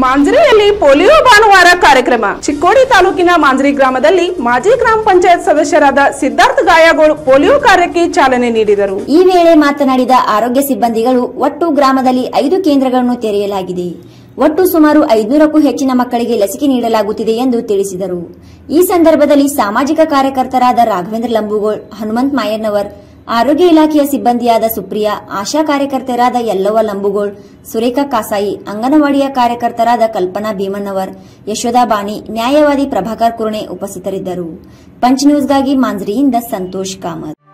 ಮಾಂಜರಿಯಲ್ಲಿ polio ಭಾನುವಾರ ಕಾರ್ಯಕ್ರಮ ಚಿಕ್ಕೋಡಿ ತಾಲೂಕಿನ ಮಾಂಜರಿ ಗ್ರಾಮದಲ್ಲಿ ಮಾಜಿ ಗ್ರಾಮ ಪಂಚಾಯತ್ ಸದಸ್ಯರಾದ ಸಿದ್ಧಾರ್ಥ ಗಾಯಗೋಳು ಪೋಲಿಯೋ ಕಾರ್ಯಕ್ಕೆ ಚಾಲನೆ ನೀಡಿದರು ಈ ವೇಳೆ ಮಾತನಾಡಿದ ಆರೋಗ್ಯ ಸಿಬ್ಬಂದಿಗಳು ಒಟ್ಟು ಗ್ರಾಮದಲ್ಲಿ ಐದು ಕೇಂದ್ರಗಳನ್ನು ತೆರೆಯಲಾಗಿದೆ ಒಟ್ಟು ಸುಮಾರು ಐದುನೂರಕ್ಕೂ ಹೆಚ್ಚಿನ ಮಕ್ಕಳಿಗೆ ಲಸಿಕೆ ನೀಡಲಾಗುತ್ತಿದೆ ಎಂದು ತಿಳಿಸಿದರು ಈ ಸಂದರ್ಭದಲ್ಲಿ ಸಾಮಾಜಿಕ ಕಾರ್ಯಕರ್ತರಾದ ರಾಘವೇಂದ್ರ ಲಂಬುಗೋಳ್ ಹನುಮಂತ್ ಮಾಯಣ್ಣವರ್ ಆರೋಗ್ಯ ಇಲಾಖೆಯ ಸಿಬ್ಬಂದಿಯಾದ ಸುಪ್ರಿಯಾ ಆಶಾ ಕಾರ್ಯಕರ್ತರಾದ ಯಲ್ಲವ್ವ ಲಂಬುಗೋಳ್ ಸುರೇಖಾ ಕಾಸಾಯಿ ಅಂಗನವಾಡಿಯ ಕಾರ್ಯಕರ್ತರಾದ ಕಲ್ಪನಾ ಭೀಮಣ್ಣವರ್ ಯಶೋದಾ ಬಾಣಿ ನ್ಯಾಯವಾದಿ ಪ್ರಭಾಕರ್ ಕುರ್ಣೆ ಉಪಸ್ಥಿತರಿದ್ದರು ಪಂಚ್ ನ್ಯೂಸ್ಗಾಗಿ ಮಾಂಜ್ರಿಯಿಂದ ಸಂತೋಷ್ ಕಾಮತ್